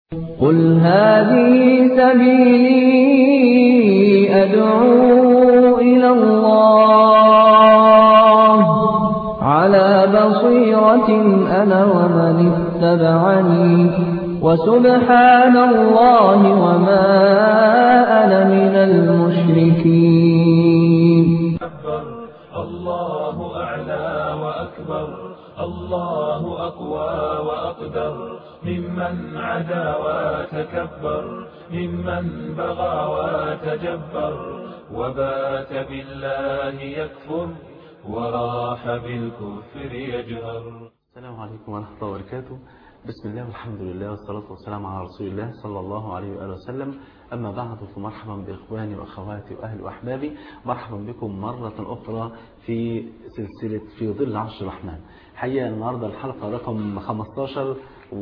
قل هذه سبيلي أدعو إلى الله على بصيرة أنا ومن اتبعني وسبحان الله وما أنا من المشركين أكبر الله أعلى وأكبر الله أقوى وأقدر ممن عدا وتكبر ممن بغى وتجبر وبات بالله يكفر وراح بالكفر يجهر السلام عليكم ورحمة الله وبركاته بسم الله والحمد لله والصلاة والسلام على رسول الله صلى الله عليه وآله وسلم أما بعد فمرحبا بإخواني وأخواتي وأهلي وأحبابي مرحبا بكم مرة أخرى في سلسلة في ظل عرش الرحمن حقيقة النهاردة الحلقة رقم 15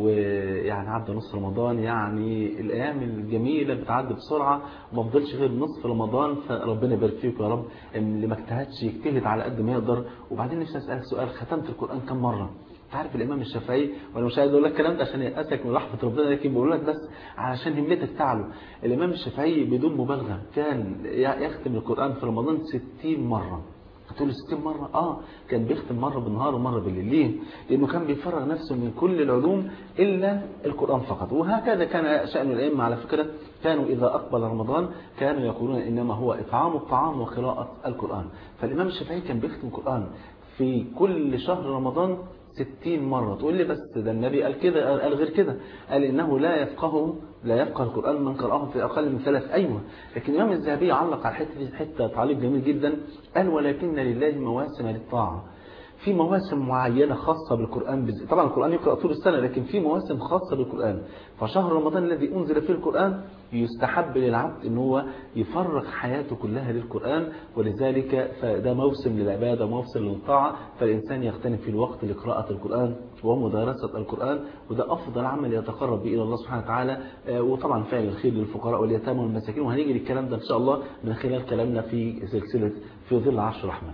ويعني عدى نص رمضان يعني الأيام الجميلة بتعدي بسرعة وما فضلش غير نصف رمضان فربنا يبارك فيكم يا رب اللي ما اجتهدش يجتهد على قد ما يقدر وبعدين نفسي أسألك سؤال ختمت القرآن كم مرة؟ تعرف الإمام الشافعي وأنا مش عايز أقول لك الكلام ده عشان يأسك من رحمة ربنا لكن بقول لك بس علشان همتك تعلو الإمام الشافعي بدون مبالغة كان يختم القرآن في رمضان 60 مرة هتقول 60 مرة آه كان بيختم مرة بالنهار ومرة بالليل ليه؟ لأنه كان بيفرغ نفسه من كل العلوم إلا القرآن فقط وهكذا كان شأن الأئمة على فكرة كانوا إذا أقبل رمضان كانوا يقولون إنما هو إطعام الطعام وقراءة القرآن فالإمام الشافعي كان بيختم القرآن في كل شهر رمضان ستين مرة تقول لي بس ده النبي قال كده قال غير كده قال إنه لا يفقه لا يفقه القرآن من قرأه في أقل من ثلاث أيوة لكن الإمام الذهبي علق على الحتة دي حتة تعليق جميل جدا قال ولكن لله مواسم للطاعة في مواسم معينة خاصة بالقرآن بز... طبعا القرآن يقرأ طول السنة لكن في مواسم خاصة بالقرآن فشهر رمضان الذي أنزل فيه القرآن يستحب للعبد ان هو يفرغ حياته كلها للقرآن ولذلك فده موسم للعبادة موسم للطاعة فالإنسان يغتنم في الوقت لقراءة القرآن ومدارسة القرآن وده أفضل عمل يتقرب به إلى الله سبحانه وتعالى وطبعا فعل الخير للفقراء واليتامى والمساكين وهنيجي للكلام ده إن شاء الله من خلال كلامنا في سلسلة في ظل عرش الرحمن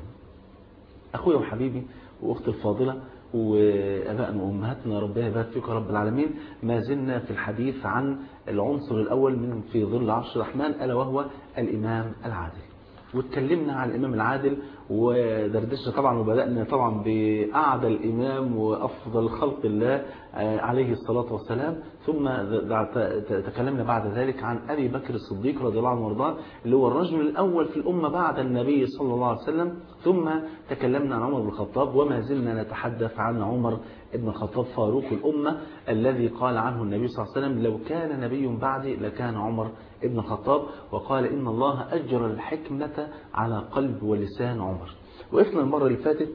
أخويا وحبيبي وأختي الفاضلة وأبائنا وأمهاتنا ربنا يبارك فيكم رب العالمين ما زلنا في الحديث عن العنصر الأول من في ظل عرش الرحمن ألا وهو الإمام العادل واتكلمنا عن الإمام العادل ودردشنا طبعا وبدأنا طبعا بأعدى الإمام وأفضل خلق الله عليه الصلاة والسلام ثم تكلمنا بعد ذلك عن أبي بكر الصديق رضي الله عنه وارضاه اللي هو الرجل الأول في الأمة بعد النبي صلى الله عليه وسلم ثم تكلمنا عن عمر بن الخطاب وما زلنا نتحدث عن عمر بن الخطاب فاروق الأمة الذي قال عنه النبي صلى الله عليه وسلم لو كان نبي بعدي لكان عمر بن الخطاب وقال إن الله أجر الحكمة على قلب ولسان عمر وقفنا المرة اللي فاتت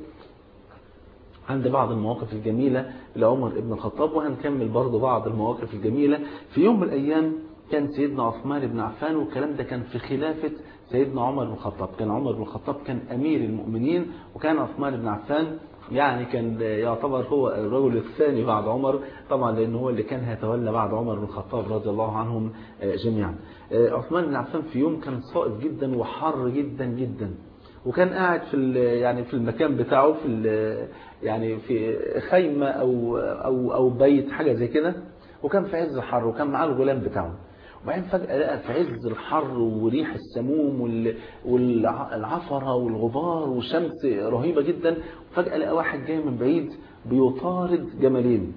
عند بعض المواقف الجميلة لعمر بن الخطاب وهنكمل برضو بعض المواقف الجميلة في يوم من الأيام كان سيدنا عثمان بن عفان والكلام ده كان في خلافة سيدنا عمر بن الخطاب كان عمر بن الخطاب كان أمير المؤمنين وكان عثمان بن عفان يعني كان يعتبر هو الرجل الثاني بعد عمر طبعا لأنه هو اللي كان هيتولى بعد عمر بن الخطاب رضي الله عنهم جميعا عثمان بن عفان في يوم كان صائف جدا وحر جدا جدا وكان قاعد في يعني في المكان بتاعه في يعني في خيمة أو أو أو بيت حاجة زي كده وكان في عز الحر وكان معاه الغلام بتاعه وبعدين فجأة لقى في عز الحر وريح السموم والعفرة والغبار وشمس رهيبة جدا وفجأة لقى واحد جاي من بعيد بيطارد جمالين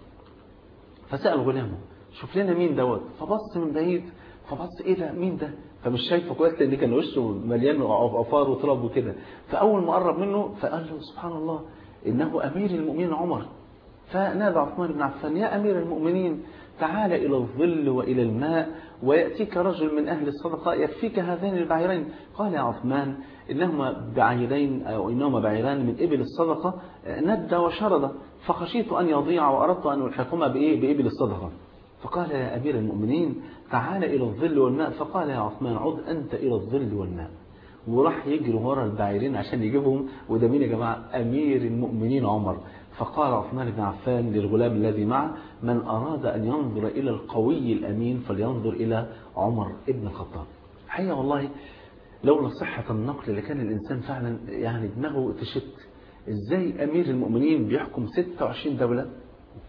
فسأل غلامه شوف لنا مين دوت فبص من بعيد فبص ايه ده مين ده فمش شايفه كويس لان كان وشه مليان عفار وتراب وكده فاول ما قرب منه فقال له سبحان الله انه امير المؤمنين عمر فنادى عثمان بن عفان يا امير المؤمنين تعال إلى الظل وإلى الماء ويأتيك رجل من أهل الصدقة يكفيك هذين البعيرين قال يا عثمان إنهما بعيرين أو إنهما بعيران من إبل الصدقة ند وشرد فخشيت أن يضيع وأردت أن ألحقهما بإيه بإبل الصدقة فقال يا أمير المؤمنين تعال إلى الظل والماء فقال يا عثمان عد أنت إلى الظل والماء وراح يجري ورا البعيرين عشان يجيبهم وده مين يا جماعة أمير المؤمنين عمر فقال عثمان بن عفان للغلام الذي معه من أراد أن ينظر إلى القوي الأمين فلينظر إلى عمر ابن الخطاب حقيقة والله لولا صحة النقل لكان الإنسان فعلا يعني دماغه تشت إزاي أمير المؤمنين بيحكم 26 دولة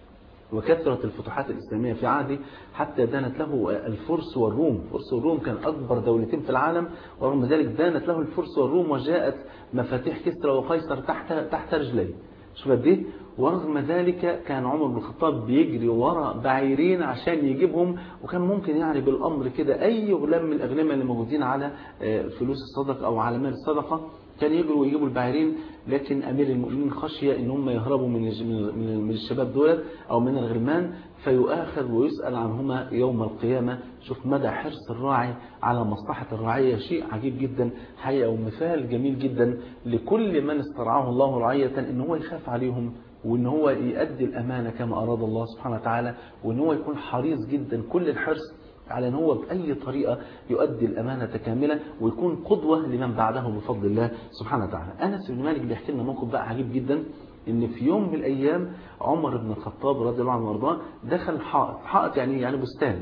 وكثرة الفتوحات الإسلامية في عهده حتى دانت له الفرس والروم فرس والروم كان أكبر دولتين في العالم ورغم ذلك دانت له الفرس والروم وجاءت مفاتيح كسرى وقيصر تحت تحت رجليه شوف قد ايه ورغم ذلك كان عمر بن الخطاب بيجري وراء بعيرين عشان يجيبهم وكان ممكن يعني بالامر كده اي غلام من الاغنياء اللي موجودين على فلوس الصدقه او على مال الصدقه كان يجروا ويجيبوا البعيرين لكن امير المؤمنين خشيه ان هم يهربوا من من الشباب دولت او من الغلمان فيؤاخذ ويسال عنهما يوم القيامه شوف مدى حرص الراعي على مصلحه الرعيه شيء عجيب جدا حقيقه ومثال جميل جدا لكل من استرعاه الله رعيه ان هو يخاف عليهم وان هو يؤدي الامانه كما اراد الله سبحانه وتعالى وان هو يكون حريص جدا كل الحرص على ان هو باي طريقه يؤدي الامانه كامله ويكون قدوه لمن بعده بفضل الله سبحانه وتعالى. انس بن مالك بيحكي لنا موقف بقى عجيب جدا ان في يوم من الايام عمر بن الخطاب رضي الله عنه وارضاه دخل حائط، حائط يعني يعني بستان.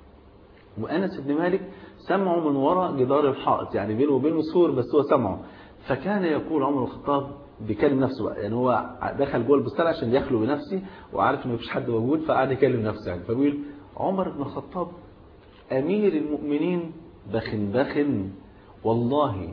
وانس بن مالك سمعه من وراء جدار الحائط يعني بينه وبينه سور بس هو سمعه. فكان يقول عمر بن الخطاب بيكلم نفسه بقى يعني هو دخل جوه البستان عشان يخلو بنفسه وعارف ان مفيش حد موجود فقعد يكلم نفسه يعني فبيقول عمر بن الخطاب أمير المؤمنين بخ بخ والله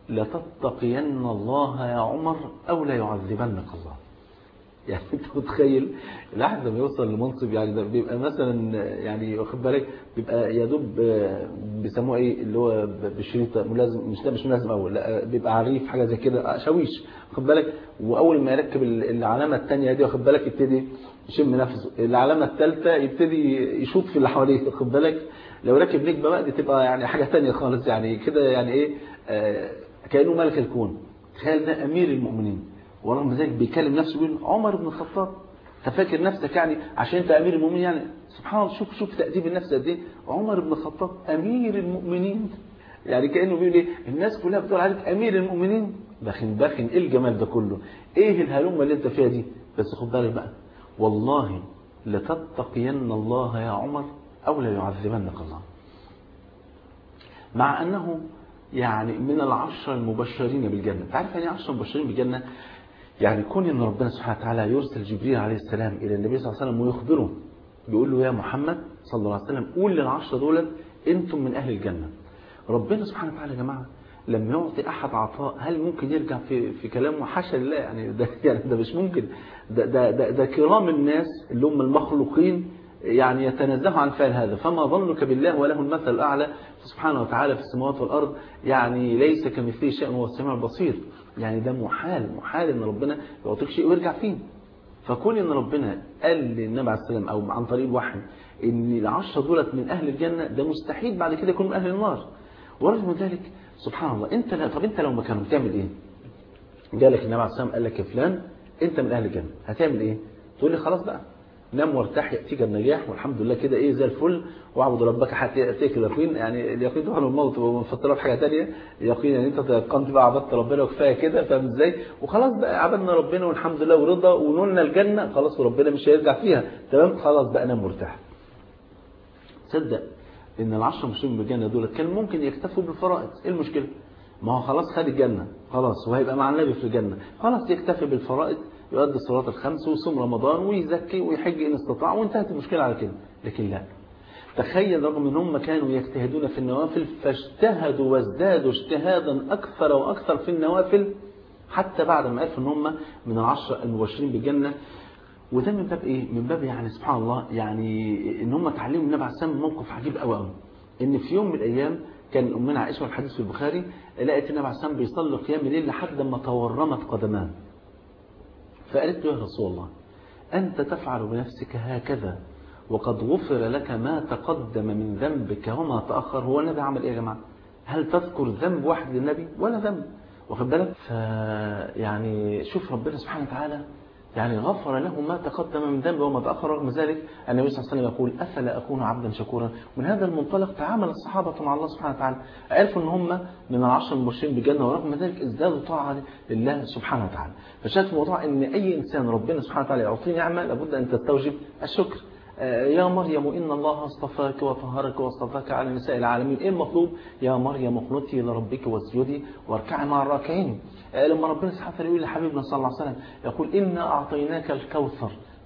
لتتقين الله يا عمر أو لا يعذبنك الله يعني انت متخيل الواحد لما يوصل لمنصب يعني ده بيبقى مثلا يعني واخد بالك بيبقى يا دوب بيسموه ايه اللي هو بشريطه ملازم مش لا مش ملازم اول لا بيبقى عريف حاجه زي كده شاويش واخد بالك واول ما يركب العلامه الثانيه دي واخد بالك يبتدي يشم نفسه العلامه الثالثه يبتدي يشوط في اللي حواليه واخد بالك لو راكب نجمه بقى دي تبقى يعني حاجه ثانيه خالص يعني كده يعني ايه آه كانه ملك الكون تخيل ده امير المؤمنين ورغم ذلك بيكلم نفسه بيقول عمر بن الخطاب تفكر نفسك يعني عشان انت امير المؤمنين يعني سبحان الله شوف شوف تاديب النفس قد ايه عمر بن الخطاب امير المؤمنين يعني كانه بيقول ايه الناس كلها بتقول عليك امير المؤمنين بخن بخن ايه الجمال ده كله ايه الهلومه اللي انت فيها دي بس خد بالك بقى والله لتتقين الله يا عمر أو لا يعذبنك الله مع أنه يعني من العشرة المبشرين بالجنة تعرف يعني عشرة مبشرين بالجنة يعني كون أن ربنا سبحانه وتعالى يرسل جبريل عليه السلام إلى النبي صلى الله عليه وسلم ويخبره بيقول له يا محمد صلى الله عليه وسلم قول للعشرة دول أنتم من أهل الجنة ربنا سبحانه وتعالى يا جماعة لم يعطي أحد عطاء هل ممكن يرجع في في كلامه حاشا لله يعني ده يعني ده مش ممكن ده ده ده, ده كرام الناس اللي هم المخلوقين يعني يتنزه عن فعل هذا فما ظنك بالله وله المثل الأعلى سبحانه وتعالى في السماوات والأرض يعني ليس كمثله شيء وهو السميع البصير يعني ده محال محال ان ربنا يعطيك شيء ويرجع فيه فكون ان ربنا قال للنبي عليه السلام او عن طريق الوحي ان العشرة دولت من اهل الجنة ده مستحيل بعد كده يكونوا من اهل النار ورغم ذلك سبحان الله انت لا طب انت لو مكانهم تعمل ايه جالك النبي عليه السلام قال لك يا فلان انت من اهل الجنة هتعمل ايه تقول لي خلاص بقى نام وارتاح يأتيك النجاح والحمد لله كده ايه زي الفل واعبد ربك حتى يأتيك اليقين يعني اليقين طبعا الموت ومفطره في حاجه ثانيه اليقين يعني انت تيقنت بقى عبدت ربنا وكفايه كده فاهم ازاي وخلاص بقى عبدنا ربنا والحمد لله ورضا ونولنا الجنه خلاص وربنا مش هيرجع فيها تمام خلاص بقى نام مرتاح تصدق ان العشرة مسلمين بالجنه دول كان ممكن يكتفوا بالفرائض ايه المشكله ما هو خلاص خد الجنه خلاص وهيبقى مع النبي في الجنه خلاص يكتفي بالفرائض يؤدي الصلاه الخمس ويصوم رمضان ويزكي ويحج ان استطاع وانتهت المشكله على كده لكن لا تخيل رغم ان هم كانوا يجتهدون في النوافل فاجتهدوا وازدادوا اجتهادا اكثر واكثر في النوافل حتى بعد ما عرفوا ان هم من العشرة المبشرين بالجنه وده من باب ايه من باب يعني سبحان الله يعني ان هم اتعلموا النبي عليه السلام موقف عجيب قوي قوي ان في يوم من الايام كان امنا عائشه والحديث في البخاري لقيت النبي عليه السلام بيصلي قيام الليل لحد ما تورمت قدماه فقالت له يا رسول الله انت تفعل بنفسك هكذا وقد غفر لك ما تقدم من ذنبك وما تاخر هو النبي عمل ايه يا جماعه هل تذكر ذنب واحد للنبي ولا ذنب واخد بالك فيعني شوف ربنا سبحانه وتعالى يعني غفر له ما تقدم من ذنبه وما تأخر رغم ذلك النبي صلى الله عليه وسلم يقول أفلا أكون عبدا شكورا من هذا المنطلق تعامل الصحابة مع الله سبحانه وتعالى عرفوا أن هم من العشر المبشرين بالجنة ورغم ذلك ازدادوا طاعة لله سبحانه وتعالى فشاف موضوع أن أي إنسان ربنا سبحانه وتعالى يعطيه نعمة لابد أن تستوجب الشكر يا مريم إن الله اصطفاك وطهرك واصطفاك على نساء العالمين إيه المطلوب يا مريم اقنتي لربك واسجدي واركعي مع الراكعين لما ربنا سبحانه وتعالى يقول لحبيبنا صلى الله عليه وسلم يقول إنا أعطيناك الكوثر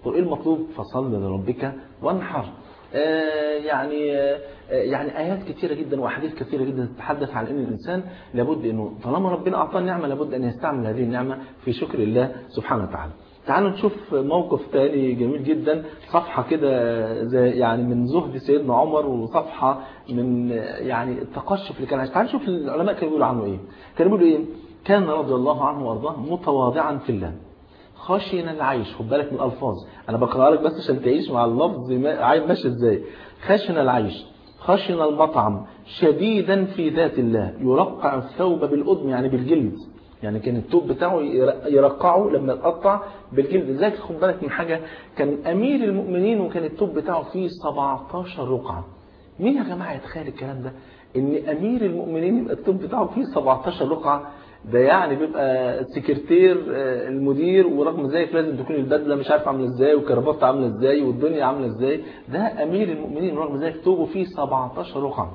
طب ايه المطلوب فصل لربك وانحر آه يعني آه يعني ايات كثيره جدا واحاديث كثيره جدا تتحدث عن ان الانسان لابد انه طالما ربنا اعطاه نعمه لابد ان يستعمل هذه النعمه في شكر الله سبحانه وتعالى تعالوا نشوف موقف تاني جميل جدا صفحة كده زي يعني من زهد سيدنا عمر وصفحة من يعني التقشف اللي كان عايش تعالوا نشوف العلماء كانوا بيقولوا عنه ايه كانوا بيقولوا ايه كان رضي الله عنه وارضاه متواضعا في الله خشن العيش خد بالك من الالفاظ انا بقرا لك بس عشان تعيش مع اللفظ عايز ماشي ازاي خشن العيش خشن المطعم شديدا في ذات الله يرقع الثوب بالقدم يعني بالجلد يعني كان التوب بتاعه يرقعه لما يتقطع بالجلد لذلك خد بالك من حاجة كان أمير المؤمنين وكان التوب بتاعه فيه 17 رقعة مين يا جماعة يتخيل الكلام ده ان أمير المؤمنين يبقى التوب بتاعه فيه 17 رقعة ده يعني بيبقى سكرتير المدير ورغم ذلك لازم تكون البدله مش عارف عامله ازاي والكرافته عامله ازاي والدنيا عامله ازاي ده امير المؤمنين ورغم ذلك توبه فيه 17 رقعه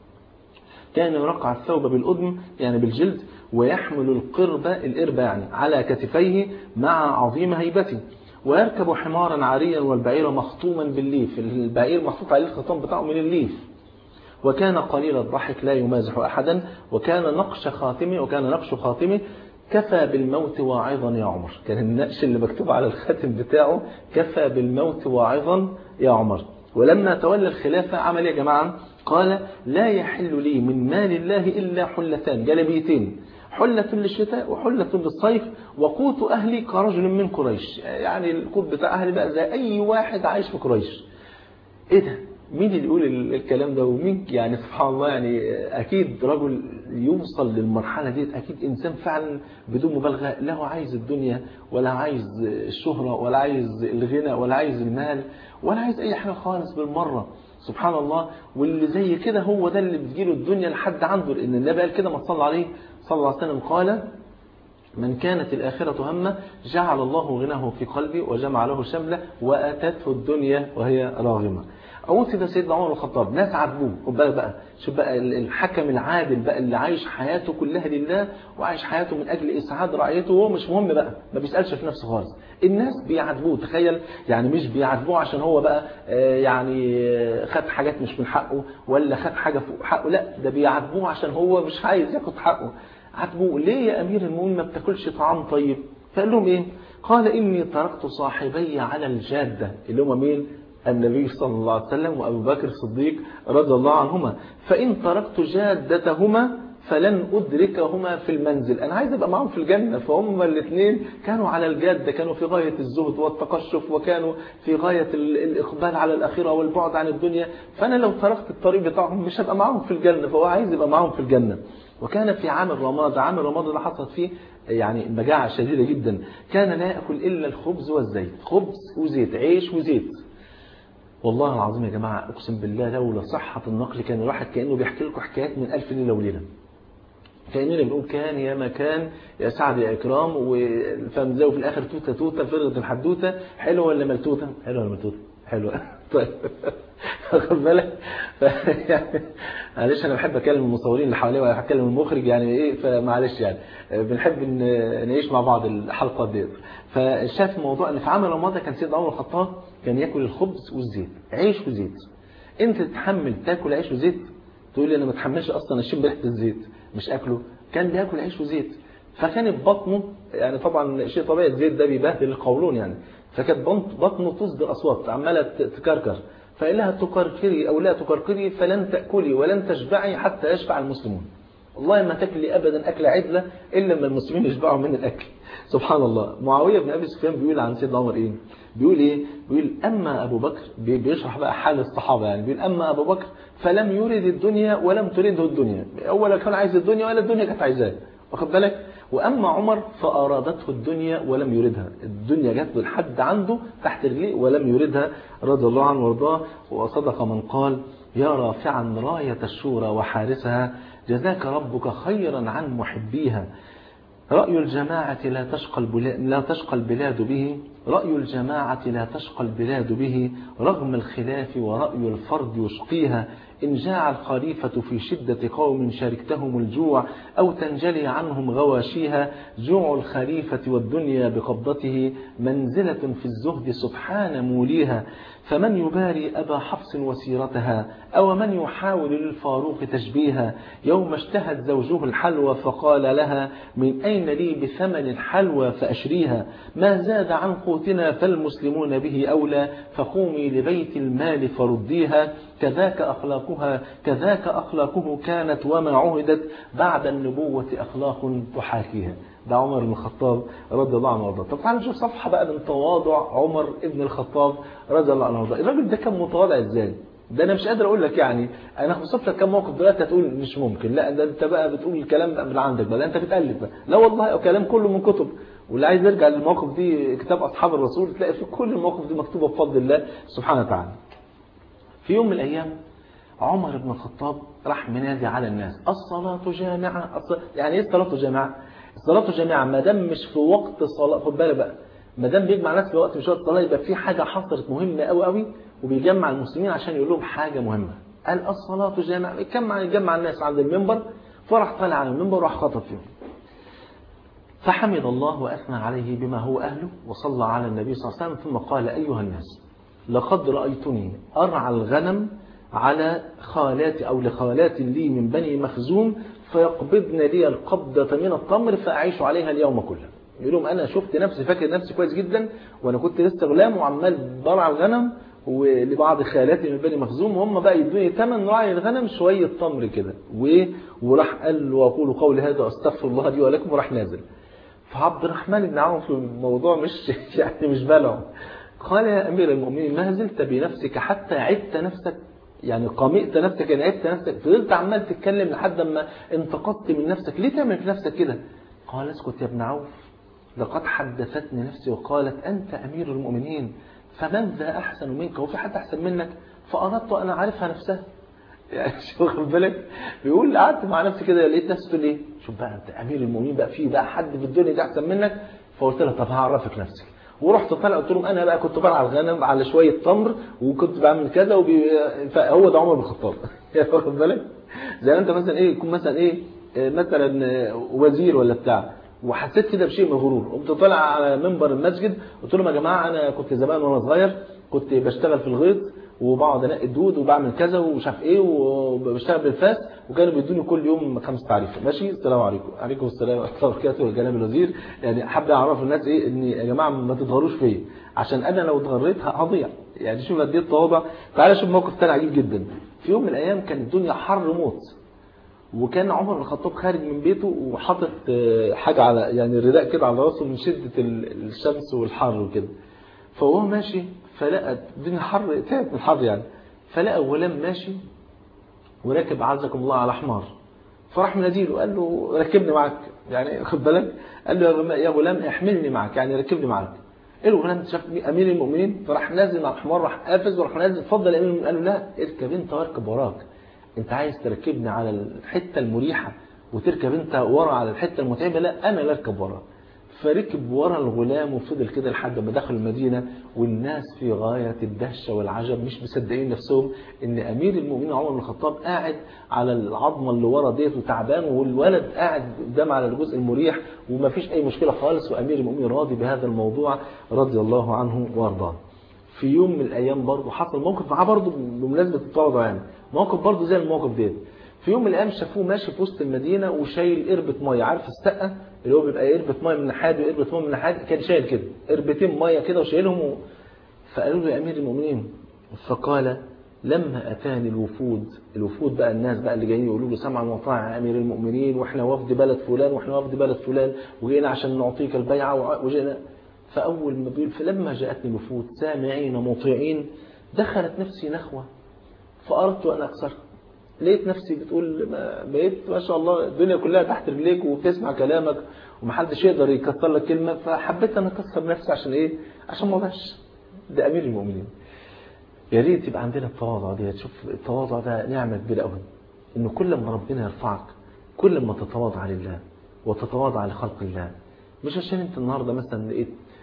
كان يرقع الثوب بالأدم يعني بالجلد ويحمل القربة الإربة يعني على كتفيه مع عظيم هيبته ويركب حمارا عاريا والبعير مخطوما بالليف البعير محطوط عليه الخطام بتاعه من الليف وكان قليل الضحك لا يمازح أحدا وكان نقش خاتمه وكان نقش خاتمه كفى بالموت واعظا يا عمر كان النقش اللي مكتوب على الخاتم بتاعه كفى بالموت واعظا يا عمر ولما تولى الخلافة عمل يا جماعة قال لا يحل لي من مال الله إلا حلتان جلبيتين حلة للشتاء وحلة للصيف وقوت أهلي كرجل من قريش يعني القوت بتاع أهلي بقى زي أي واحد عايش في قريش إيه ده مين اللي يقول الكلام ده ومين يعني سبحان الله يعني أكيد رجل يوصل للمرحلة دي أكيد إنسان فعلا بدون مبالغة لا هو عايز الدنيا ولا عايز الشهرة ولا عايز الغنى ولا عايز المال ولا عايز أي حاجة خالص بالمرة سبحان الله واللي زي كده هو ده اللي بتجيله الدنيا لحد عنده لأن النبي قال كده ما صلى عليه صلى الله عليه وسلم قال من كانت الآخرة همه جعل الله غناه في قلبي وجمع له شمله وأتته الدنيا وهي راغمة أوصي ده سيدنا عمر الخطاب ناس عاتبوه خد بالك بقى شوف بقى الحكم العادل بقى اللي عايش حياته كلها لله وعايش حياته من أجل إسعاد رعيته وهو مش مهم بقى ما بيسألش في نفسه خالص الناس بيعاتبوه تخيل يعني مش بيعاتبوه عشان هو بقى يعني خد حاجات مش من حقه ولا خد حاجة فوق حقه لا ده بيعاتبوه عشان هو مش عايز ياخد حقه عاتبوه ليه يا أمير المؤمنين ما بتاكلش طعام طيب فقال لهم إيه قال إني تركت صاحبي على الجادة اللي هم مين النبي صلى الله عليه وسلم وأبو بكر الصديق رضي الله عنهما فإن تركت جادتهما فلن أدركهما في المنزل أنا عايز أبقى معهم في الجنة فهم الاثنين كانوا على الجادة كانوا في غاية الزهد والتقشف وكانوا في غاية الإقبال على الأخيرة والبعد عن الدنيا فأنا لو تركت الطريق بتاعهم مش هبقى معهم في الجنة فهو عايز يبقى معهم في الجنة وكان في عام الرماد عام الرماد اللي حصلت فيه يعني مجاعة شديدة جدا كان لا يأكل إلا الخبز والزيت خبز وزيت عيش وزيت والله العظيم يا جماعة أقسم بالله لولا صحة النقل كان الواحد كأنه بيحكي لكم حكايات من ألف ليلة وليلة كأننا بنقول كان يا مكان يا سعد يا إكرام وفمزاو في الآخر توتة توتة فرغة الحدوتة حلوة ولا ملتوتة حلوة ولا ملتوتة حلوة طيب واخد بالك يعني معلش انا بحب اكلم المصورين اللي حواليا ولا اكلم المخرج يعني ايه فمعلش يعني بنحب ان نعيش مع بعض الحلقه ديت فشاف موضوع ان في عام رمضان كان سيدنا عمر الخطاب كان ياكل الخبز والزيت عيش وزيت انت تتحمل تاكل عيش وزيت تقول لي انا ما اتحملش اصلا اشم ريحه الزيت مش اكله كان بياكل عيش وزيت فكانت بطنه يعني طبعا شيء طبيعي الزيت ده بيبهدل القولون يعني فكانت بطنه تصدر اصوات عماله تكركر فقال لها تكركري او لا تكركري فلن تاكلي ولن تشبعي حتى يشبع المسلمون والله ما تاكلي ابدا اكله عدله الا لما المسلمين يشبعوا من الاكل سبحان الله معاويه بن ابي سفيان بيقول عن سيدنا عمر ايه بيقول ايه بيقول اما ابو بكر بيشرح بقى حال الصحابه يعني بيقول اما ابو بكر فلم يرد الدنيا ولم ترده الدنيا اولا كان عايز الدنيا ولا الدنيا كانت عايزاه واخد بالك واما عمر فارادته الدنيا ولم يردها الدنيا جت لحد عنده تحت رجليه ولم يردها رضي الله عنه وارضاه وصدق من قال يا رافعا رايه الشورى وحارسها جزاك ربك خيرا عن محبيها رأي الجماعة لا تشقى البلاد, لا تشقى البلاد به رأي الجماعة لا تشقى البلاد به رغم الخلاف ورأي الفرد يشقيها إن جاع الخليفة في شدة قوم شاركتهم الجوع أو تنجلي عنهم غواشيها جوع الخليفة والدنيا بقبضته منزلة في الزهد سبحان موليها فمن يباري أبا حفص وسيرتها أو من يحاول للفاروق تشبيها يوم اشتهت زوجه الحلوى فقال لها من أين لي بثمن الحلوى فأشريها ما زاد عن قوتنا فالمسلمون به أولى فقومي لبيت المال فرديها كذاك أخلاقها كذاك أخلاقه كانت وما عهدت بعد النبوة أخلاق تحاكيها ده عمر بن الخطاب رضي الله عنه وارضاه طب تعالوا نشوف صفحه بقى من تواضع عمر ابن الخطاب رضي الله عنه وارضاه الراجل ده كان متواضع ازاي ده انا مش قادر اقول لك يعني انا هوصف لك كم موقف دلوقتي هتقول مش ممكن لا ده انت بقى بتقول الكلام من عندك بقى انت بتالف بقى لا والله الكلام كله من كتب واللي عايز يرجع للمواقف دي كتاب اصحاب الرسول تلاقي في كل المواقف دي مكتوبه بفضل الله سبحانه وتعالى في يوم من الايام عمر بن الخطاب راح منادي على الناس الصلاة جامعة الصلاة يعني ايه الصلاة جامعة الصلاة جامعة ما دام مش في وقت صلاة خد بالك بقى ما دام بيجمع ناس في وقت مش وقت صلاة يبقى في حاجة حصلت مهمة قوي قوي وبيجمع المسلمين عشان يقول لهم حاجة مهمة قال الصلاة جامعة يجمع يجمع الناس عند المنبر فراح طالع على المنبر وراح خطب فيهم فحمد الله وأثنى عليه بما هو أهله وصلى على النبي صلى الله عليه وسلم ثم قال أيها الناس لقد رأيتني أرعى الغنم على خالاتي أو لخالات لي من بني مخزوم فيقبضن لي القبضة من التمر فأعيش عليها اليوم كله يقول لهم أنا شفت نفسي فاكر نفسي كويس جدا وأنا كنت لسه غلام وعمال برعى الغنم ولبعض خالاتي من بني مخزوم وهم بقى يدوني ثمن رعي الغنم شوية تمر كده وراح قال وأقول قولي هذا وأستغفر الله لي ولكم وراح نازل فعبد الرحمن بن عوف في الموضوع مش يعني مش بلعه قال يا أمير المؤمنين ما زلت بنفسك حتى عدت نفسك يعني قمئت نفسك يعني عدت نفسك فضلت عمال تتكلم لحد ما انتقدت من نفسك ليه تعمل في نفسك كده قال اسكت يا ابن عوف لقد حدثتني نفسي وقالت أنت أمير المؤمنين فمن ذا أحسن منك وفي حد أحسن منك فأردت أن أعرفها نفسها يعني شو خد بالك بيقول قعدت مع نفسي كده لقيت نفسي تقول ايه شوف بقى انت امير المؤمنين بقى في بقى حد في الدنيا ده احسن منك فقلت لها طب هعرفك نفسك ورحت طالع قلت لهم انا بقى كنت برعى الغنم على شويه تمر وكنت بعمل كذا وبي... فهو ده عمر بن الخطاب واخد بالك زي ما انت مثلا ايه يكون مثلا ايه مثلا وزير ولا بتاع وحسيت كده بشيء من الغرور قمت طالع على منبر المسجد قلت لهم يا جماعه انا كنت زمان وانا صغير كنت بشتغل في الغيط وبقعد انقي الدود وبعمل كذا ومش عارف ايه وبشتغل بالفاس وكانوا بيدوني كل يوم خمس تعريف ماشي السلام عليكم عليكم السلام ورحمه الله وبركاته جناب الوزير يعني حابب اعرف الناس ايه ان يا جماعه ما تتغروش فيا عشان انا لو اتغريت هضيع يعني شوف قد ايه التواضع تعالى شوف موقف تاني عجيب جدا في يوم من الايام كانت الدنيا حر موت وكان عمر بن الخطاب خارج من بيته وحاطط حاجه على يعني الرداء كده على راسه من شده الشمس والحر وكده فهو ماشي فلقى الدنيا حر تعب من الحر يعني فلقى غلام ماشي وراكب عزكم الله على حمار فراح مناديله قال له ركبني معاك يعني خد بالك قال له يا غلام احملني معاك يعني ركبني معاك الغلام شاف امير المؤمنين فراح نازل على الحمار راح قافز وراح نازل اتفضل يا امير المؤمنين قال له لا اركب انت واركب وراك انت عايز تركبني على الحته المريحه وتركب انت ورا على الحته المتعبه لا انا اللي اركب وراك فركب ورا الغلام وفضل كده لحد ما دخل المدينة والناس في غاية الدهشة والعجب مش مصدقين نفسهم ان امير المؤمنين عمر بن الخطاب قاعد على العظمة اللي ورا ديت وتعبان والولد قاعد قدام على الجزء المريح وما فيش اي مشكلة خالص وامير المؤمنين راضي بهذا الموضوع رضي الله عنه وارضاه في يوم من الايام برضه حصل موقف معاه برضه بمناسبة التواضع يعني موقف برضه زي الموقف ديت في يوم من الايام شافوه ماشي في وسط المدينه وشايل قربة ميه عارف السقه اللي هو بيبقى قربة ميه من ناحيه وقربة ميه من ناحيه كان شايل كده قربتين ميه كده وشايلهم و... فقالوا له يا امير المؤمنين فقال لما اتاني الوفود الوفود بقى الناس بقى اللي جايين يقولوا له سمعا وطاعه يا امير المؤمنين واحنا وفد بلد فلان واحنا وفد بلد فلان وجينا عشان نعطيك البيعه وجينا فاول ما بيقول فلما جاءتني الوفود سامعين مطيعين دخلت نفسي نخوه فاردت ان اكسرها لقيت نفسي بتقول ما بقيت ما شاء الله الدنيا كلها تحت رجليك وبتسمع كلامك ومحدش يقدر يكسر لك كلمه فحبيت انا اكسر نفسي عشان ايه؟ عشان ما اضيعش ده امير المؤمنين يا ريت يبقى عندنا التواضع دي تشوف التواضع ده نعمه كبيره قوي انه كل ما ربنا يرفعك كل ما تتواضع لله وتتواضع لخلق الله مش عشان انت النهارده مثلا لقيت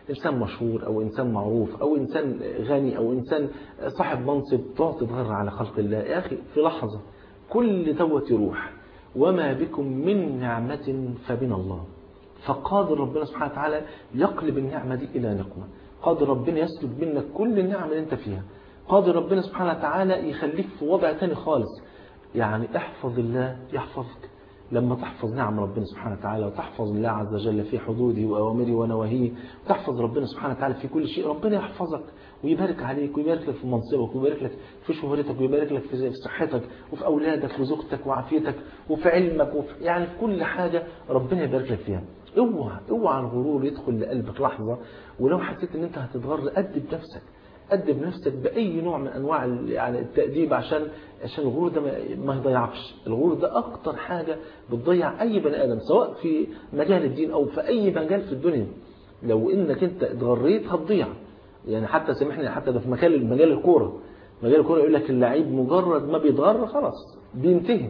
انسان مشهور او انسان معروف او انسان غني او انسان صاحب منصب تقعد تتغر على خلق الله يا اخي في لحظه كل دوت يروح وما بكم من نعمه فمن الله فقادر ربنا سبحانه وتعالى يقلب النعمه دي الى نقمه قادر ربنا يسلب منك كل النعم اللي انت فيها قادر ربنا سبحانه وتعالى يخليك في وضع تاني خالص يعني احفظ الله يحفظك لما تحفظ نعم ربنا سبحانه وتعالى وتحفظ الله عز وجل في حدوده وأوامره ونواهيه وتحفظ ربنا سبحانه وتعالى في كل شيء ربنا يحفظك ويبارك عليك ويبارك لك في منصبك ويبارك لك في شهرتك ويبارك لك في صحتك وفي أولادك وزوجتك وعافيتك وفي علمك وفي يعني في كل حاجة ربنا يبارك لك فيها اوعى اوعى الغرور يدخل لقلبك لحظة ولو حسيت ان انت هتتغر قدم نفسك قدم نفسك بأي نوع من أنواع يعني التأديب عشان عشان الغرور ده ما يضيعكش الغرور ده أكتر حاجة بتضيع أي بني آدم سواء في مجال الدين أو في أي مجال في الدنيا لو إنك أنت اتغريت هتضيع يعني حتى سامحني حتى ده في مجال مجال الكورة مجال الكورة يقول لك اللعيب مجرد ما بيتغر خلاص بينتهي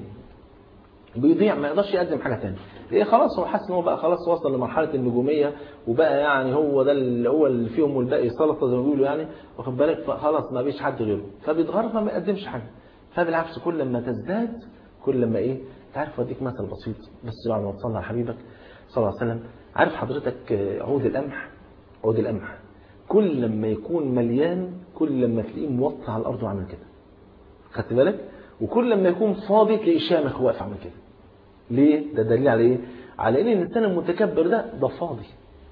بيضيع ما يقدرش يقدم حاجة تانية ليه خلاص هو حاسس ان هو بقى خلاص وصل لمرحله النجوميه وبقى يعني هو ده اللي هو اللي فيهم والباقي سلطه زي ما بيقولوا يعني واخد بالك خلاص ما فيش حد غيره فبيتغرب فما يقدمش حاجه فبالعكس كل ما تزداد كل ما ايه تعرف اديك مثل بسيط بس بعد ما تصلي على حبيبك صلى الله عليه وسلم عارف حضرتك عود القمح عود القمح كل لما يكون مليان كل لما تلاقيه موطي على الارض وعامل كده خدت بالك وكل لما يكون فاضي تلاقيه شامخ واقف عامل كده ليه؟ ده دليل على ايه؟ على ان الانسان المتكبر ده ده فاضي.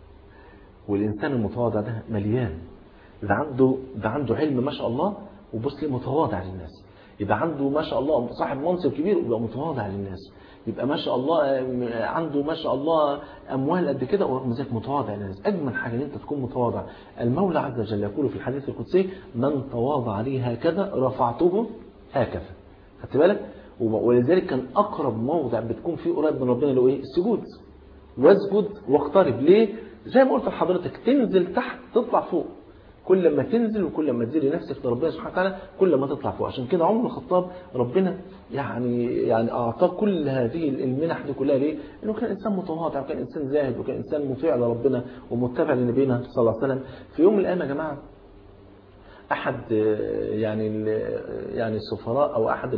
والانسان المتواضع ده مليان. ده عنده ده عنده علم ما شاء الله وبص ليه متواضع للناس. يبقى عنده ما شاء الله صاحب منصب كبير ويبقى متواضع للناس. يبقى ما شاء الله عنده ما شاء الله اموال قد كده ورغم ذلك متواضع للناس. اجمل حاجه ان انت تكون متواضع. المولى عز وجل يقول في الحديث القدسي من تواضع لي هكذا رفعته هكذا. خدت بالك؟ ولذلك كان اقرب موضع بتكون فيه قريب من ربنا اللي هو ايه السجود واسجد واقترب ليه زي ما قلت لحضرتك تنزل تحت تطلع فوق كل ما تنزل وكل ما تزيد نفسك لربنا سبحانه وتعالى كل ما تطلع فوق عشان كده عمر الخطاب ربنا يعني يعني اعطاه كل هذه المنح دي كلها ليه؟ انه كان انسان متواضع وكان انسان زاهد وكان انسان مطيع لربنا ومتبع لنبينا صلى الله عليه وسلم في يوم من الايام يا جماعه احد يعني يعني السفراء او احد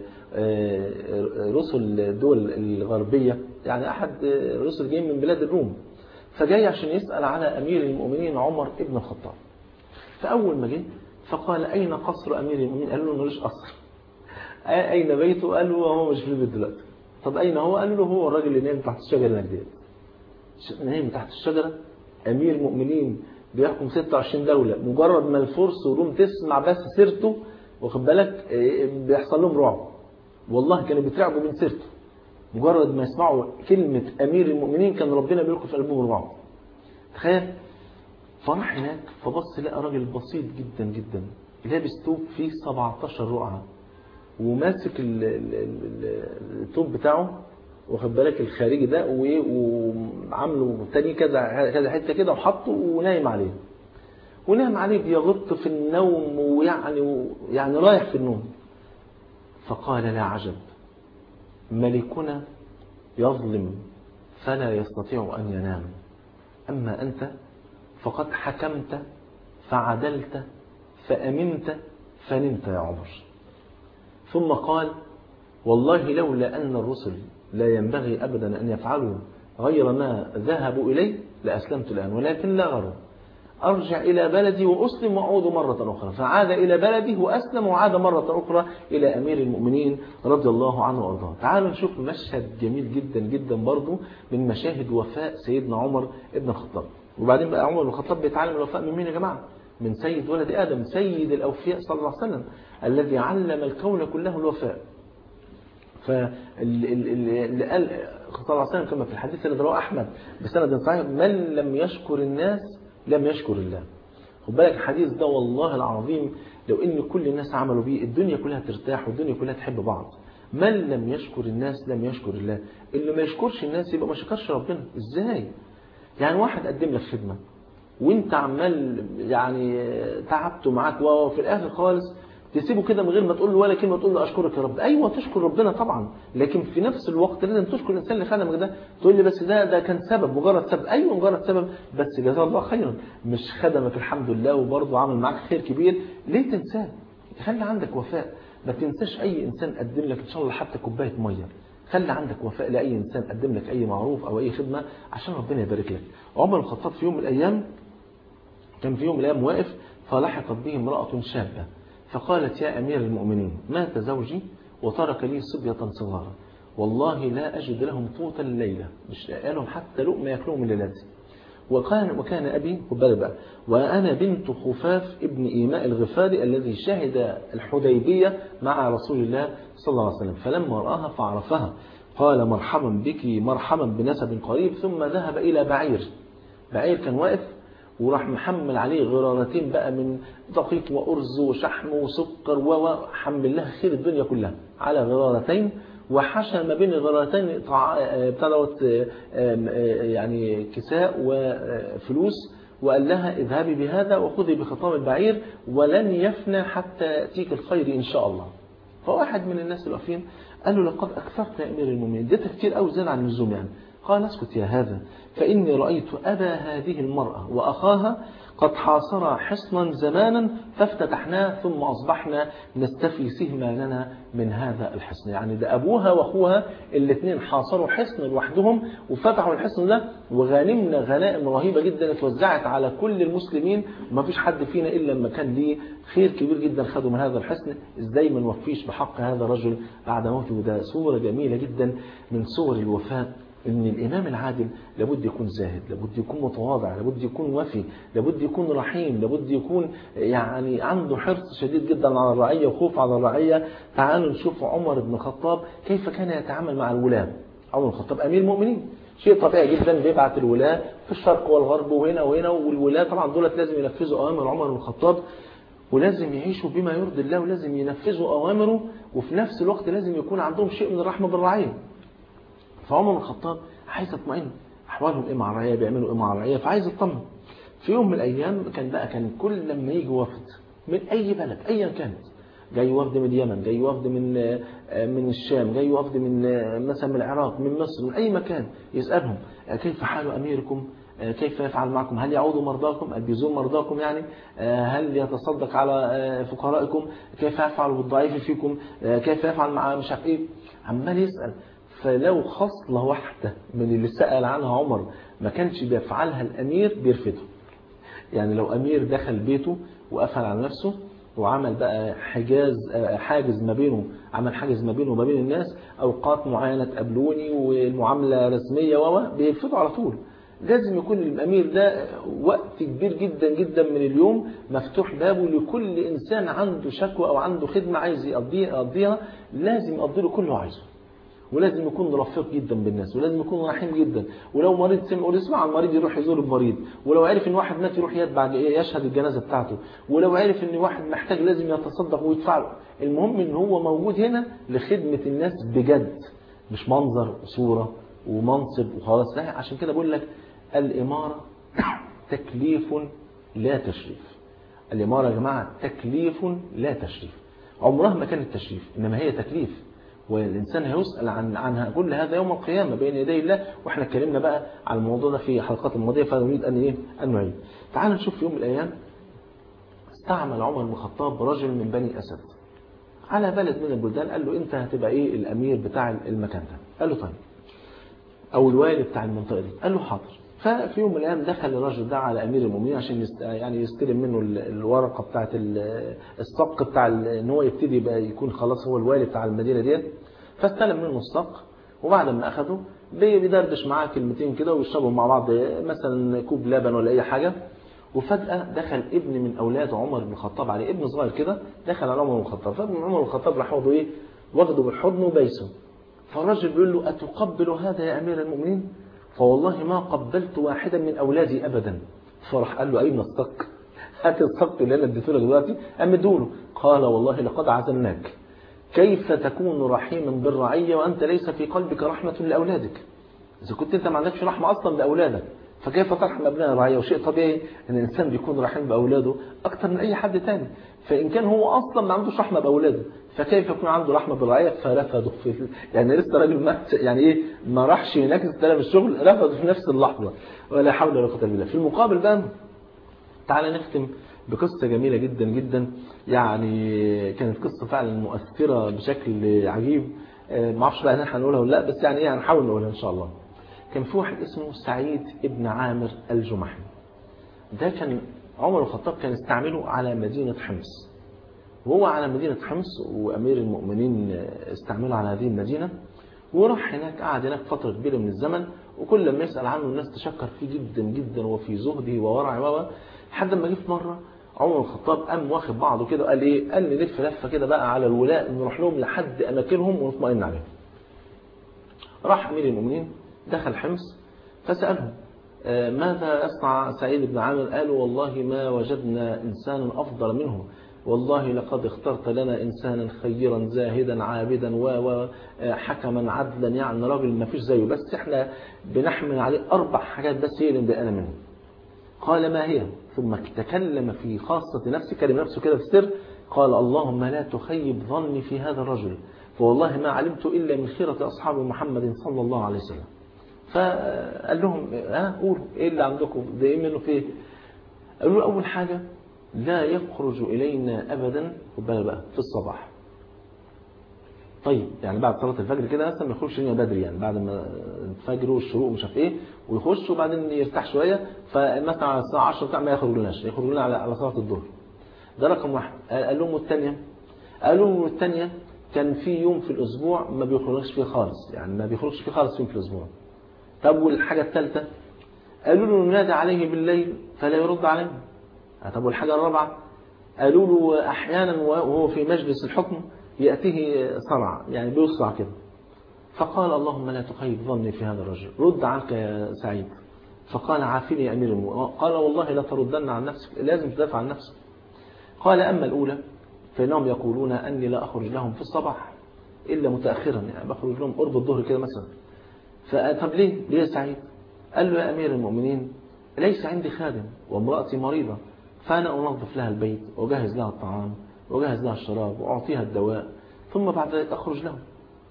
رسل الدول الغربيه يعني احد رسل جاي من بلاد الروم فجاي عشان يسال على امير المؤمنين عمر ابن الخطاب فاول ما جه فقال اين قصر امير المؤمنين قال له ملوش قصر اين بيته قال له هو مش في البيت دلوقتي طب اين هو قال له هو الراجل اللي نايم تحت الشجره هناك ديت نايم تحت الشجره امير المؤمنين بيحكم 26 دولة مجرد ما الفرس والروم تسمع بس سيرته واخد بالك بيحصل لهم رعب والله كانوا بيترعبوا من سيرته مجرد ما يسمعوا كلمة أمير المؤمنين كان ربنا بيلقي في قلبهم الرعب تخيل فراح هناك فبص لقى راجل بسيط جدا جدا لابس توب فيه 17 رقعة وماسك التوب بتاعه واخد بالك الخارجي ده وعامله تاني كذا كذا حته كده وحطه ونايم عليه ونام عليه بيغط في النوم ويعني يعني رايح في النوم فقال لا عجب ملكنا يظلم فلا يستطيع أن ينام أما أنت فقد حكمت فعدلت فأمنت فنمت يا عمر ثم قال والله لولا أن الرسل لا ينبغي أبدا أن يفعلوا غير ما ذهبوا إليه لأسلمت الآن ولكن لا غرض أرجع إلى بلدي وأسلم وأعود مرة أخرى فعاد إلى بلده وأسلم وعاد مرة أخرى إلى أمير المؤمنين رضي الله عنه وأرضاه تعالوا نشوف مشهد جميل جدا جدا برضه من مشاهد وفاء سيدنا عمر ابن الخطاب وبعدين بقى عمر بن الخطاب بيتعلم الوفاء من مين يا جماعة من سيد ولد آدم سيد الأوفياء صلى الله عليه وسلم الذي علم الكون كله الوفاء فاللي قال صلى الله عليه وسلم كما في الحديث الذي رواه أحمد بسند صحيح من لم يشكر الناس لم يشكر الله خد بالك الحديث ده والله العظيم لو ان كل الناس عملوا بيه الدنيا كلها ترتاح والدنيا كلها تحب بعض من لم يشكر الناس لم يشكر الله اللي ما يشكرش الناس يبقى ما شكرش ربنا ازاي يعني واحد قدم لك خدمه وانت عمال يعني تعبت معاك وفي الاخر خالص تسيبه كده من غير ما تقول له ولا كلمه تقول له اشكرك يا رب ايوه تشكر ربنا طبعا لكن في نفس الوقت لازم تشكر الانسان اللي خدمك ده تقول لي بس ده ده كان سبب مجرد سبب ايوه مجرد سبب بس جزاه الله خيرا مش خدمك الحمد لله وبرضه عمل معاك خير كبير ليه تنساه خلي عندك وفاء ما تنساش اي انسان قدم لك ان شاء الله حتى كوبايه ميه خلي عندك وفاء لاي انسان قدم لك اي معروف او اي خدمه عشان ربنا يبارك لك عمر بن الخطاب في يوم من الايام كان في يوم من الايام واقف فلحقت به امراه شابه فقالت يا امير المؤمنين مات زوجي وترك لي صبيه صغارا والله لا اجد لهم قوتا الليله مش لاقي لهم حتى لقمه ياكلوهم من ليلتي وكان وكان ابي خد بالك بقى وانا بنت خفاف ابن ايماء الغفاري الذي شهد الحديبيه مع رسول الله صلى الله عليه وسلم فلما راها فعرفها قال مرحبا بك مرحبا بنسب قريب ثم ذهب الى بعير بعير كان واقف وراح محمل عليه غرارتين بقى من دقيق وارز وشحم وسكر وحمل لها خير الدنيا كلها على غرارتين وحشى ما بين الغرارتين ابتدت يعني كساء وفلوس وقال لها اذهبي بهذا وخذي بخطام البعير ولن يفنى حتى يأتيك الخير إن شاء الله فواحد من الناس الواقفين قال له لقد أكثرت يا أمير المؤمنين اديتك كتير قوي زاد عن اللزوم يعني قال اسكت يا هذا فإني رأيت أبا هذه المرأة وأخاها قد حاصرا حصنا زمانا فافتتحناه ثم أصبحنا نستفي سهما لنا من هذا الحصن يعني ده أبوها وأخوها الاثنين حاصروا حصن لوحدهم وفتحوا الحصن ده وغانمنا غنائم رهيبة جدا اتوزعت على كل المسلمين وما فيش حد فينا إلا لما كان ليه خير كبير جدا خدوا من هذا الحصن ازاي ما نوفيش بحق هذا الرجل بعد موته وده صورة جميلة جدا من صور الوفاء ان الامام العادل لابد يكون زاهد لابد يكون متواضع لابد يكون وفي لابد يكون رحيم لابد يكون يعني عنده حرص شديد جدا على الرعيه وخوف على الرعيه تعالوا نشوف عمر بن الخطاب كيف كان يتعامل مع الولاة عمر بن الخطاب امير المؤمنين شيء طبيعي جدا بيبعت الولاة في الشرق والغرب وهنا وهنا والولاة طبعا دولت لازم ينفذوا اوامر عمر بن الخطاب ولازم يعيشوا بما يرضي الله ولازم ينفذوا اوامره وفي نفس الوقت لازم يكون عندهم شيء من الرحمه بالرعيه فعمر بن الخطاب عايز يطمئن احوالهم ايه مع الرعيه بيعملوا ايه مع الرعيه فعايز يطمن في يوم من الايام كان بقى كان كل لما يجي وفد من اي بلد ايا كانت جاي وفد من اليمن جاي وفد من من الشام جاي وفد من مثلا من العراق من مصر من اي مكان يسالهم كيف حال اميركم كيف يفعل معكم هل يعود مرضاكم هل بيزور مرضاكم يعني هل يتصدق على فقرائكم كيف يفعل بالضعيف فيكم كيف يفعل مع مش عارف ايه عمال يسال فلو خصلة واحدة من اللي سأل عنها عمر ما كانش بيفعلها الأمير بيرفضه يعني لو أمير دخل بيته وقفل على نفسه وعمل بقى حجاز حاجز ما بينه عمل حاجز ما بينه وما بين الناس أوقات معينة تقابلوني والمعاملة رسمية و بيرفضه على طول لازم يكون الأمير ده وقت كبير جدا جدا من اليوم مفتوح بابه لكل إنسان عنده شكوى أو عنده خدمة عايز يقضيها لازم يقضي له كل اللي عايزه ولازم يكون رفيق جدا بالناس ولازم يكون رحيم جدا ولو مريض سمع يقول اسمع المريض يروح يزور المريض ولو عرف ان واحد مات يروح يتبع يشهد الجنازه بتاعته ولو عرف ان واحد محتاج لازم يتصدق ويدفع له المهم ان هو موجود هنا لخدمه الناس بجد مش منظر وصوره ومنصب وخلاص لا عشان كده بقول لك الاماره تكليف لا تشريف الاماره يا جماعه تكليف لا تشريف عمرها ما كانت تشريف انما هي تكليف والإنسان هيسأل عن عنها كل هذا يوم القيامة بين يدي الله وإحنا اتكلمنا بقى على الموضوع ده في حلقات الماضية فنريد أن إيه أن نعيد تعال نشوف في يوم من الأيام استعمل عمر بن الخطاب رجل من بني أسد على بلد من البلدان قال له أنت هتبقى إيه الأمير بتاع المكان ده قال له طيب أو الوالي بتاع المنطقة دي قال له حاضر ففي يوم من الايام دخل الرجل ده على امير المؤمنين عشان يست... يعني يستلم منه الورقه بتاعه الصق بتاع ان هو يبتدي يبقى يكون خلاص هو الوالي بتاع المدينه ديت فاستلم منه الصق وبعد ما اخده بيدردش معاه كلمتين كده ويشربوا مع بعض مثلا كوب لبن ولا اي حاجه وفجاه دخل ابن من اولاد عمر بن الخطاب عليه ابن صغير كده دخل على عمر بن الخطاب فابن عمر بن الخطاب راح واخده ايه واخده بالحضن وبايسه فالراجل بيقول له اتقبل هذا يا امير المؤمنين فوالله ما قبلت واحدا من أولادي أبدا فراح قال له أين الصك هات الصك اللي أنا اديته لك دلوقتي أمده له قال والله لقد عزلناك كيف تكون رحيما بالرعية وأنت ليس في قلبك رحمة لأولادك إذا كنت أنت ما عندكش رحمة أصلا لأولادك فكيف ترحم ابناء الرعيه وشيء طبيعي ان الانسان بيكون رحيم باولاده اكتر من اي حد تاني فان كان هو اصلا ما عندوش رحمه باولاده فكيف يكون عنده رحمه بالرعيه فرفضوا في يعني لسه راجل ما يعني ايه ما راحش هناك استلم الشغل رفضوا في نفس اللحظه ولا حول ولا قوه الا بالله في المقابل بقى تعالى نختم بقصة جميلة جدا جدا يعني كانت قصة فعلا مؤثرة بشكل عجيب ما اعرفش بقى احنا هنقولها ولا لا بس يعني ايه هنحاول نقولها ان شاء الله كان في واحد اسمه سعيد ابن عامر الجمحي ده كان عمر الخطاب كان استعمله على مدينة حمص وهو على مدينة حمص وأمير المؤمنين استعمله على هذه المدينة وراح هناك قعد هناك فترة كبيرة من الزمن وكل لما يسأل عنه الناس تشكر فيه جدا جدا وفي زهده وورعه لحد ما جه في مرة عمر الخطاب قام واخد بعضه كده وقال ايه قال نلف لفه كده بقى على الولاء نروح لهم لحد اماكنهم ونطمئن عليهم راح امير المؤمنين دخل حمص فسالهم ماذا يصنع سعيد بن عامر قالوا والله ما وجدنا انسانا افضل منه والله لقد اخترت لنا انسانا خيرا زاهدا عابدا وحكما عدلا يعني راجل ما فيش زيه بس احنا بنحمل عليه اربع حاجات بس هي اللي مضايقانا منه قال ما هي ثم تكلم في خاصة نفسه كلم نفسه كده في السر قال اللهم لا تخيب ظني في هذا الرجل فوالله ما علمت إلا من خيرة أصحاب محمد صلى الله عليه وسلم فقال لهم ها قولوا ايه اللي عندكم ده ايه منه فيه قالوا له اول حاجة لا يخرج إلينا أبدا خد بالك بقى في الصباح طيب يعني بعد صلاة الفجر كده مثلا ما يخرجش لنا بدري يعني بعد ما الفجر والشروق ومش عارف ايه ويخش وبعدين يرتاح شوية فمثلا على الساعة 10 بتاع ما يخرج لناش يخرج لنا على على صلاة الظهر ده رقم واحد قال لهم الثانية قالوا له الثانية كان في يوم في الأسبوع ما بيخرجش فيه خالص يعني ما بيخرجش فيه خالص يوم في الأسبوع طب والحاجة الثالثة قالوا له ننادى عليه بالليل فلا يرد علينا طب والحاجة الرابعة قالوا له أحيانا وهو في مجلس الحكم يأتيه صرع يعني بيصرع كده فقال اللهم لا تخيب ظني في هذا الرجل رد عنك يا سعيد فقال عافني يا أمير المؤمنين قال والله لا تردن عن نفسك لازم تدافع عن نفسك قال أما الأولى فإنهم يقولون أني لا أخرج لهم في الصباح إلا متأخرا يعني بخرج لهم قرب الظهر كده مثلا فطب ليه ليه يا سعيد قال له يا أمير المؤمنين ليس عندي خادم وامرأتي مريضة فأنا أنظف لها البيت وأجهز لها الطعام وأجهز لها الشراب وأعطيها الدواء ثم بعد ذلك أخرج لهم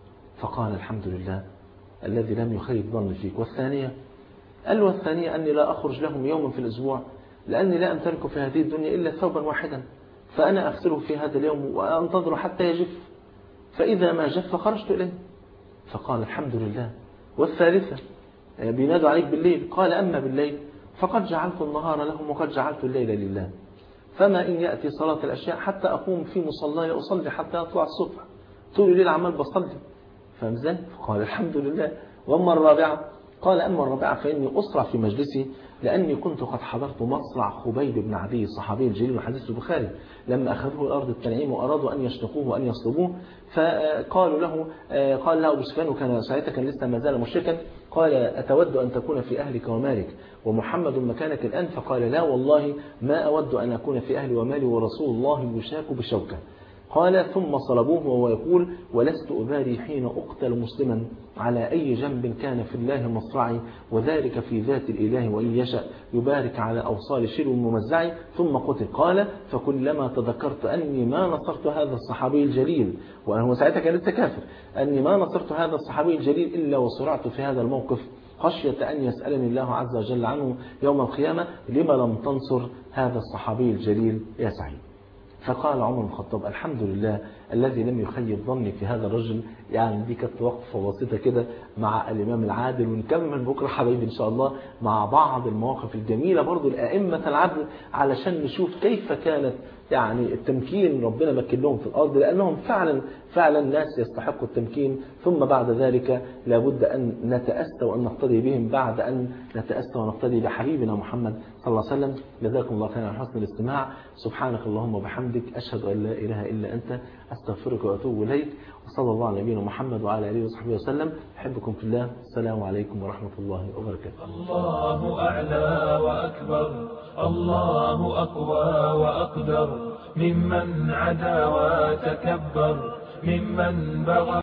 فقال الحمد لله الذي لم يخيب ظني فيك والثانية قال له والثانية أني لا أخرج لهم يوما في الأسبوع لأني لا أمتلك في هذه الدنيا إلا ثوبا واحدا فأنا أغسله في هذا اليوم وأنتظر حتى يجف فإذا ما جف خرجت إليه فقال الحمد لله والثالثة بينادوا عليك بالليل قال أما بالليل فقد جعلت النهار لهم وقد جعلت الليل لله فما إن يأتي صلاة الأشياء حتى أقوم في مصلاي أصلي حتى أطلع الصبح طول الليل عمال بصلي فاهم ازاي؟ فقال الحمد لله وأما الرابعة قال أما الرابعة فإني أسرع في مجلسي لأني كنت قد حضرت مصرع خبيب بن عدي الصحابي الجليل حديث البخاري لما أخذوه الأرض التنعيم وأرادوا أن يشنقوه وأن يصلبوه فقالوا له قال له أبو سفيان وكان ساعتها كان لسه ما زال مشركا قال أتود أن تكون في أهلك ومالك ومحمد مكانك الآن فقال لا والله ما أود أن أكون في أهلي ومالي ورسول الله يشاك بشوكة قال ثم صلبوه وهو يقول ولست أبالي حين أقتل مسلما على أي جنب كان في الله مصرعي وذلك في ذات الإله وإن يشأ يبارك على أوصال شلو الممزع ثم قتل قال فكلما تذكرت أني ما نصرت هذا الصحابي الجليل وأنه ساعتها كان لسه كافر أني ما نصرت هذا الصحابي الجليل إلا وصرعت في هذا الموقف خشية أن يسألني الله عز وجل عنه يوم القيامة لما لم تنصر هذا الصحابي الجليل يا سعيد فقال عمر بن الخطاب الحمد لله الذي لم يخيب ظني في هذا الرجل يعني دي كانت وقفة بسيطة كده مع الإمام العادل ونكمل بكرة حبايبي إن شاء الله مع بعض المواقف الجميلة برضو الأئمة العدل علشان نشوف كيف كانت يعني التمكين ربنا مكن لهم في الأرض لأنهم فعلا فعلا ناس يستحقوا التمكين ثم بعد ذلك لابد أن نتأسى وأن نقتدي بهم بعد أن نتأسى ونقتدي بحبيبنا محمد صلى الله عليه وسلم جزاكم الله خيرا على حسن الاستماع سبحانك اللهم وبحمدك أشهد أن لا إله إلا أنت أستغفرك وأتوب إليك وصلى الله على نبينا محمد وعلى آله وصحبه وسلم أحبكم في الله السلام عليكم ورحمة الله وبركاته الله أعلى وأكبر الله أقوى وأقدر ممن عدا وتكبر ممن بغى